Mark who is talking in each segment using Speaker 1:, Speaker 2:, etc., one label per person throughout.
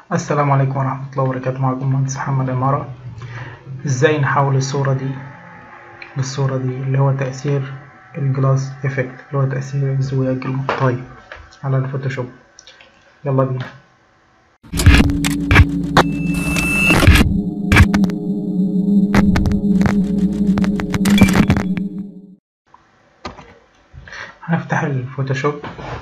Speaker 1: السلام عليكم ورحمة الله وبركاته معكم مهندس محمد عمارة ازاي نحول الصورة دي للصورة دي اللي هو تأثير الجلاس افكت اللي هو تأثير الزجاج المقطعي على الفوتوشوب يلا بينا هنفتح الفوتوشوب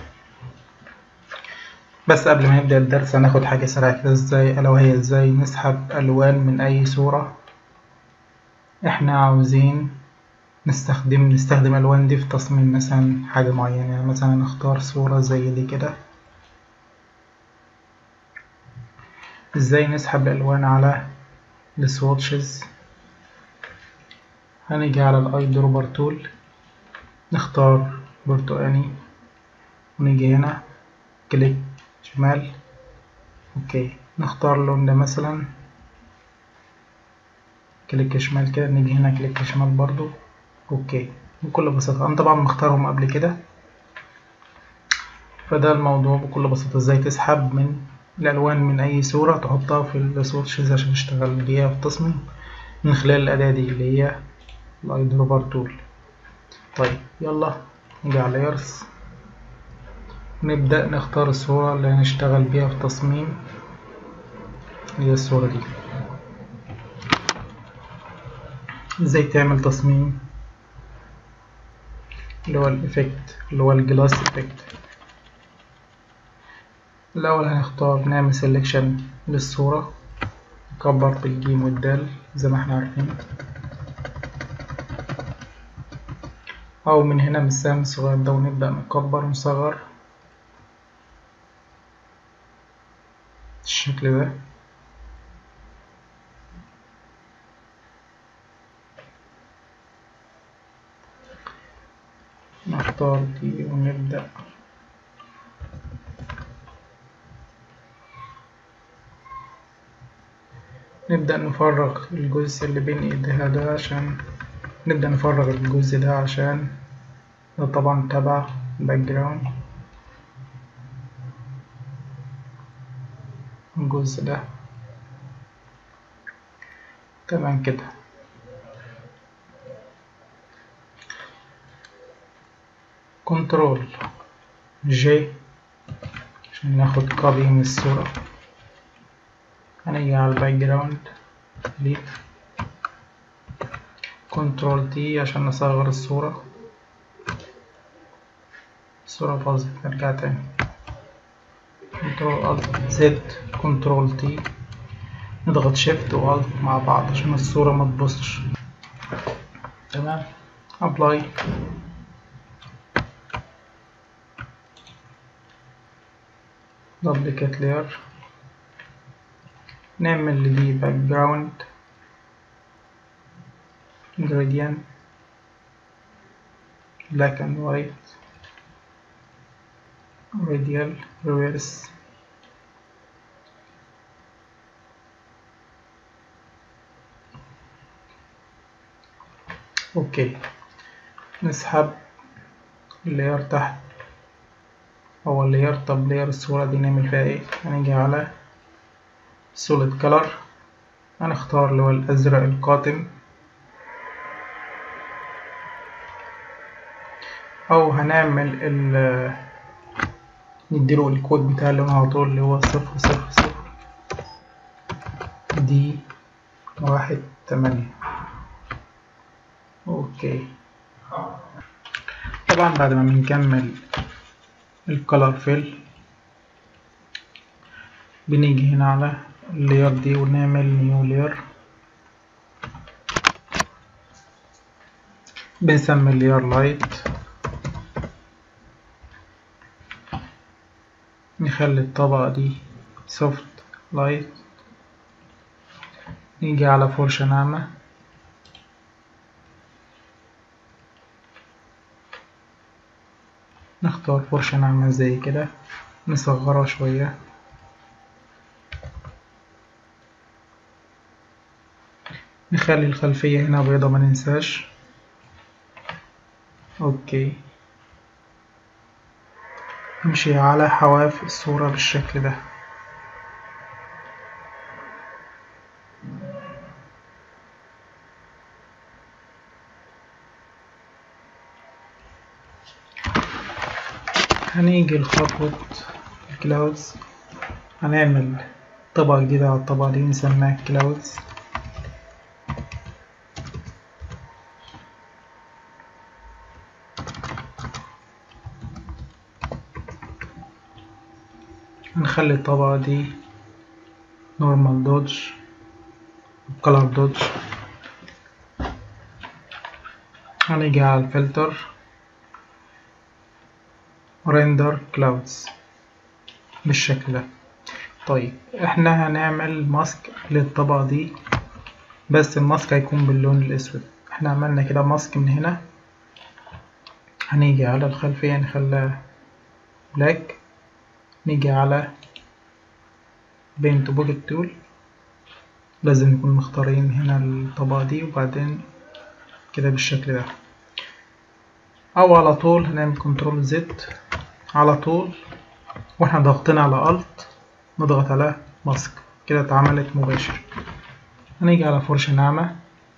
Speaker 1: بس قبل ما نبدأ الدرس هناخد حاجة سريعة كده ازاي ألا وهي ازاي نسحب ألوان من أي صورة احنا عاوزين نستخدم نستخدم الألوان دي في تصميم مثلا حاجة معينة يعني مثلا نختار صورة زي دي كده ازاي نسحب الألوان على السواتشز هنيجي على الاي دروبر تول نختار برتقاني ونيجي هنا كليك شمال اوكي نختار اللون ده مثلا كليك شمال كده نيجي هنا كليك شمال برضو اوكي بكل بساطة انا طبعا مختارهم قبل كده فده الموضوع بكل بساطة ازاي تسحب من الالوان من اي صورة تحطها في السواتشز عشان تشتغل بيها في التصميم من خلال الاداة دي اللي هي الاي دروبر تول طيب يلا نيجي على layers نبدأ نختار الصورة اللي هنشتغل بيها في التصميم هي الصورة دي ازاي تعمل تصميم اللي هو الافكت اللي هو الجلاس افكت الأول هنختار نعمل سيلكشن للصورة نكبر بالجيم والدال زي ما احنا عارفين أو من هنا من السهم الصغير ده ونبدأ نكبر ونصغر الشكل ده نختار دي ونبدأ نبدأ نفرغ الجزء اللي بين ايديها ده عشان نبدأ نفرغ الجزء ده عشان ده طبعا تبع الباك جراوند الجزء ده تمام كده كنترول جي عشان ناخد كوبي من الصورة هنيجي على الباك جراوند ليف كنترول تي عشان نصغر الصورة الصورة باظت نرجع تاني كنترول الت زد كنترول تي نضغط شيفت والت مع بعض عشان الصورة ما تبصش تمام ابلاي دبليكيت لاير نعمل لدي باك جراوند gradient black and white radial reverse اوكي نسحب اللاير تحت او اللاير طب لاير الصورة دي نعمل فيها ايه هنيجي على solid color هنختار اللي هو الازرق القاتم او هنعمل ال نديله الكود بتاع اللون على طول اللي هو صفر صفر صفر دي واحد تمانية اوكي طبعا بعد ما بنكمل الكولر فيل بنيجي هنا على اللاير دي ونعمل نيو لاير بنسمي اللاير لايت نخلي الطبقة دي سوفت لايت نيجي على فرشة ناعمة نختار فرشة ناعمة زي كده نصغرها شوية نخلي الخلفية هنا بيضة ما ننساش اوكي نمشي على حواف الصورة بالشكل ده هنيجي لخطوة الكلاودز هنعمل طبقة جديدة على الطبقة دي نسميها كلاودز هنخلي الطبقة دي نورمال دوج color دوج هنيجي على الفلتر ريندر كلاودز بالشكل ده طيب احنا هنعمل ماسك للطبقة دي بس الماسك هيكون باللون الاسود احنا عملنا كده ماسك من هنا هنيجي على الخلفية نخليها بلاك نيجي على بينت بوكيت تول لازم نكون مختارين هنا الطبقة دي وبعدين كده بالشكل ده او على طول هنعمل كنترول زد على طول واحنا ضاغطين على الت نضغط على ماسك كده اتعملت مباشر هنيجي على فرشة ناعمة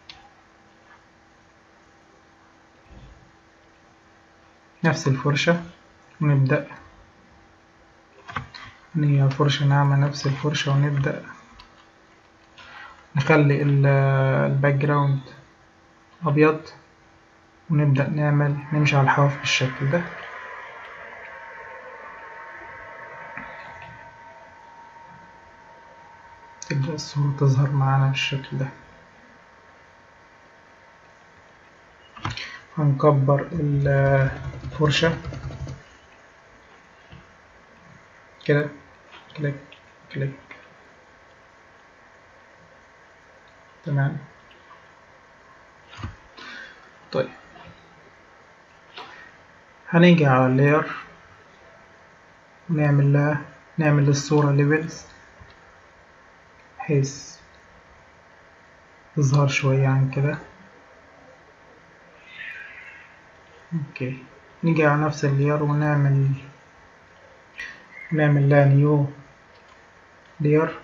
Speaker 1: نفس الفرشة ونبدأ نيجي على فرشة ناعمة نفس الفرشة ونبدأ نخلي الباك جراوند أبيض ونبدأ نعمل نمشي على الحواف بالشكل ده تبدأ الصورة تظهر معانا بالشكل ده هنكبر الفرشة كده كليك كليك تمام طيب هنيجي على اللاير ونعمل لها نعمل للصورة ليفلز بحيث تظهر شوية عن كده اوكي نيجي على نفس اللير ونعمل نعمل لها نيو لير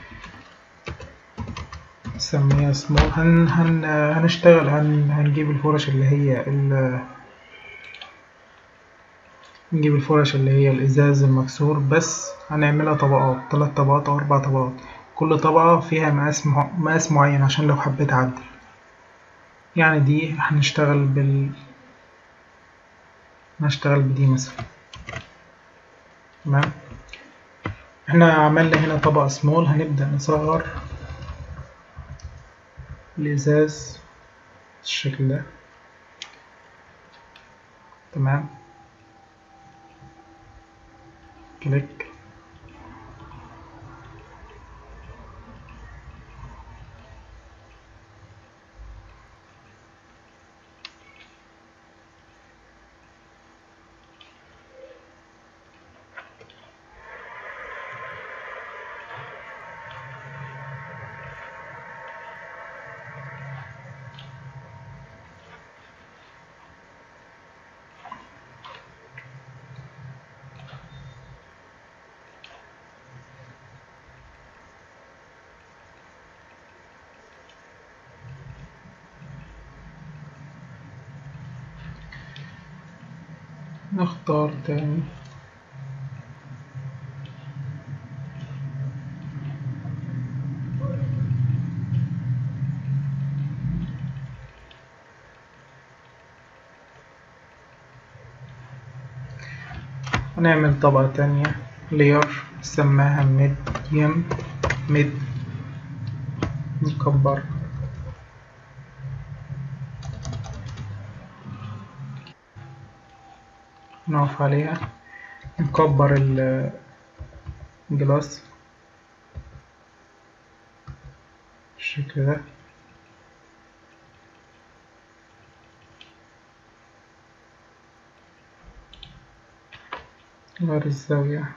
Speaker 1: نسميها سمول هن هن هنشتغل هن هنجيب الفرش اللي هي ال نجيب الفرش اللي هي الإزاز المكسور بس هنعملها طبقات تلات طبقات أو أربع طبقات كل طبقة فيها مقاس مع... مقاس معين عشان لو حبيت أعدل يعني دي هنشتغل بال هنشتغل بدي مثلا تمام احنا عملنا هنا طبقة سمول هنبدأ نصغر الإزاز بالشكل ده تمام كليك نختار تاني ونعمل طبقة تانية لير نسماها ميديم ميد نكبر نقف عليها نكبر الجلاس بالشكل ده غير الزاوية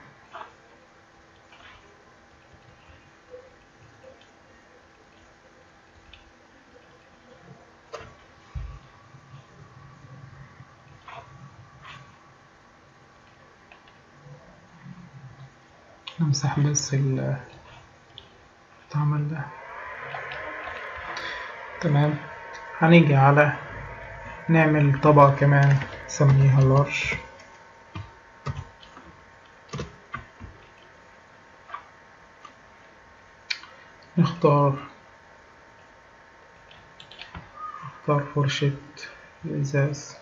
Speaker 1: نمسح بس ال العمل ده تمام هنيجي على نعمل طبقة كمان نسميها لارج نختار نختار فرشة الإزاز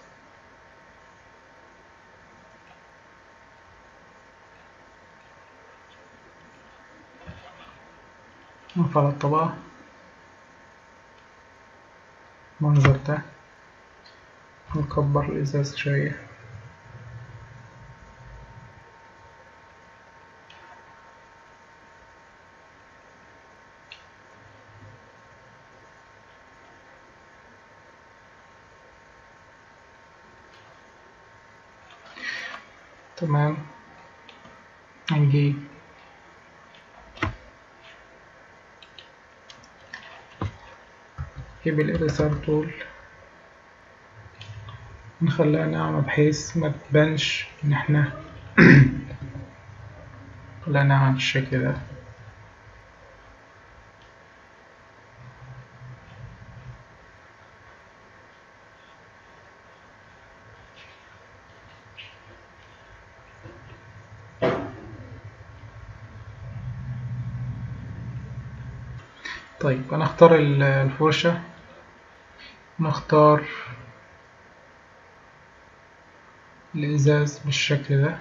Speaker 1: نرفع الطبقة المنظر ده نكبر الإزاز شوية تمام هنجيب نجيب الإريسار تول نخليها ناعمة بحيث ما تبانش إن احنا خليها ناعمة بالشكل ده طيب هنختار الفرشة نختار الإزاز بالشكل ده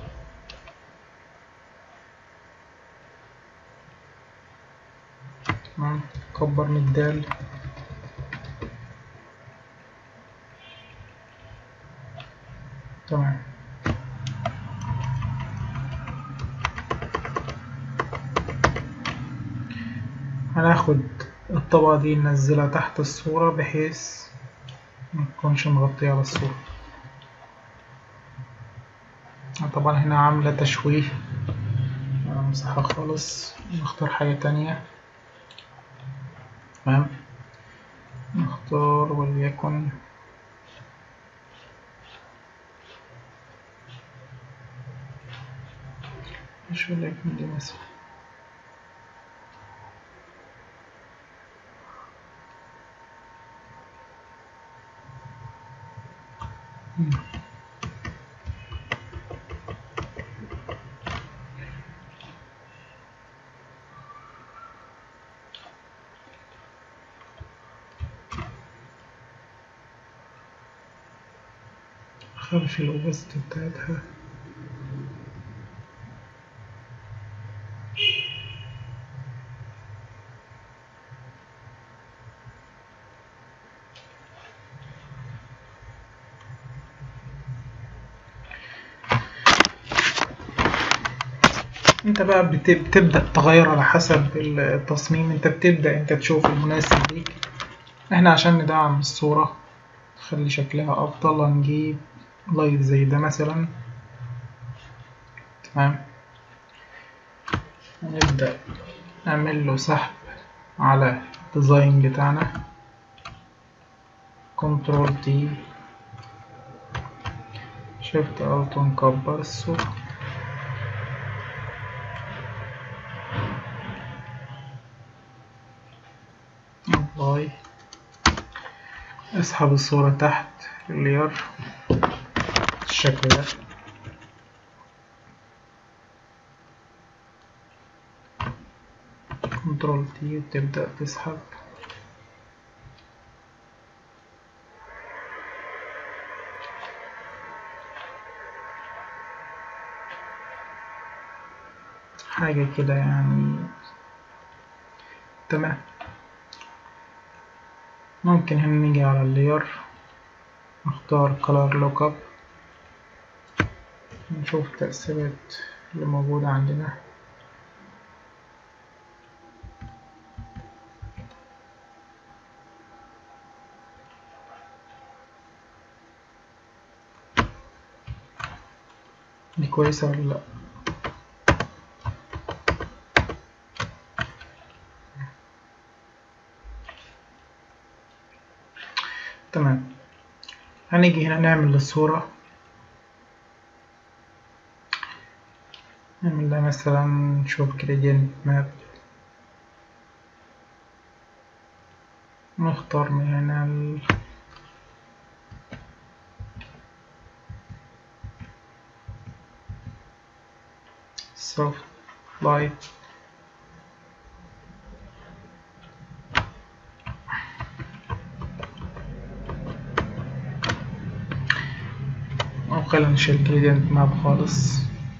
Speaker 1: تمام كبر من الدال تمام هناخد الطبقة دي ننزلها تحت الصورة بحيث متكونش مغطية على الصورة طبعا هنا عاملة تشويه امسحها خالص نختار حاجة تانية تمام نختار وليكن مش وليكن دي مثلا خلف الأوبست بتاعتها انت بقى بتبدأ تغير على حسب التصميم انت بتبدأ انت تشوف المناسب ليك احنا عشان ندعم الصورة نخلي شكلها افضل هنجيب لايت زي ده مثلا تمام نبدأ نعمل له سحب على الديزاين بتاعنا كنترول تي شيفت الت ونكبر الصورة ابلاي اسحب الصورة تحت اللير بالشكل ده كنترول تي وتبدأ تسحب حاجة كده يعني تمام ممكن هنا نيجي على اللير نختار color lookup نشوف التأثيرات اللي موجودة عندنا دي كويسة ولا لأ تمام هنيجي هنا نعمل الصورة نعمل لها مثلا نشوف gradient map نختار من هنا ال soft light وخلينا نشيل جريدينت ماب خالص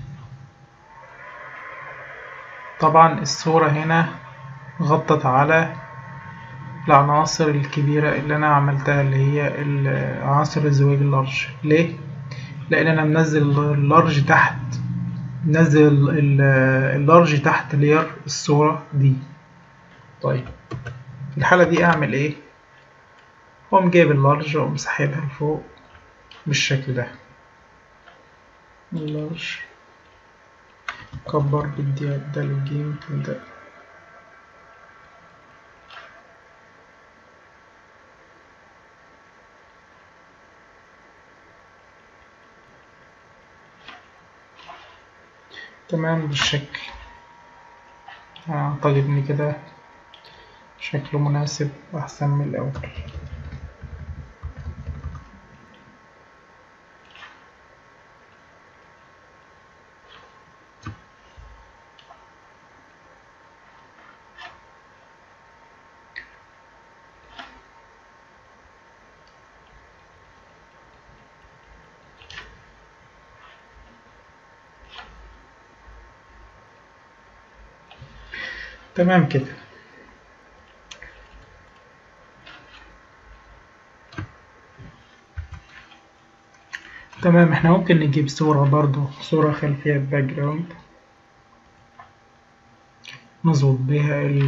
Speaker 1: طبعا الصورة هنا غطت على العناصر الكبيرة اللي أنا عملتها اللي هي عناصر الزواج اللارج ليه؟ لأن أنا منزل اللارج تحت منزل اللارج تحت لير الصورة دي طيب في الحالة دي أعمل إيه؟ أقوم جايب اللارج وأقوم ساحبها لفوق بالشكل ده اللارج كبر بدي أبدأ الجيم تبدأ تمام بالشكل أعتقد إن كده شكله مناسب أحسن من الأول تمام كده تمام احنا ممكن نجيب صورة برضو صورة خلفية باك جراوند نظبط بيها ال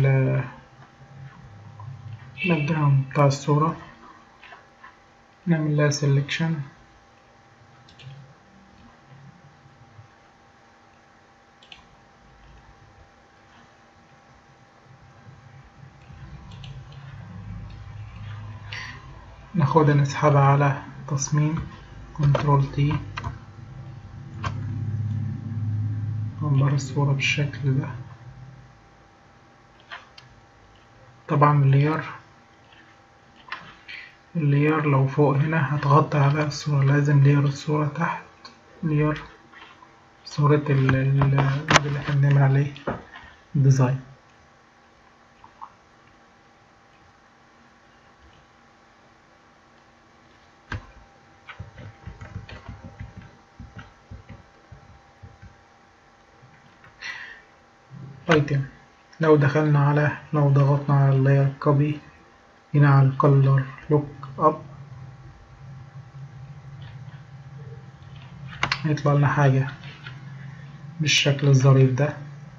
Speaker 1: باك جراوند بتاع الصورة نعمل لها سيلكشن ناخدها نسحبها على تصميم كنترول تي نكبر الصورة بالشكل ده طبعا اللير اللير لو فوق هنا هتغطي على الصورة لازم لير الصورة تحت لير صورة اللي احنا بنعمل عليه ديزاين ايتم لو دخلنا على لو ضغطنا على اللاير كوبي هنا على الكولر لوك اب هيطلع لنا حاجة بالشكل الظريف ده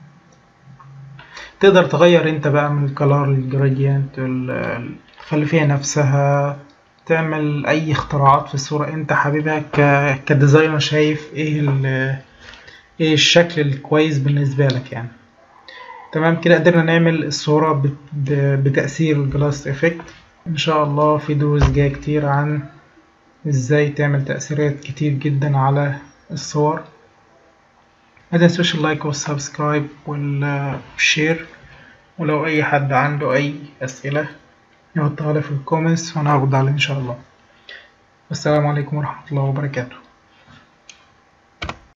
Speaker 1: تقدر تغير انت بقى من الكلار الجراديانت الخلفية نفسها تعمل اي اختراعات في الصورة انت حاببها كديزاينر شايف ايه ايه الشكل الكويس بالنسبة لك يعني تمام كده قدرنا نعمل الصورة بتأثير الجلاس افكت ان شاء الله في دروس جاية كتير عن ازاي تعمل تأثيرات كتير جدا على الصور ما تنسوش اللايك والسبسكرايب والشير ولو اي حد عنده اي اسئلة يحطها لي في الكومنتس وانا هرد عليه ان شاء الله والسلام عليكم ورحمة الله وبركاته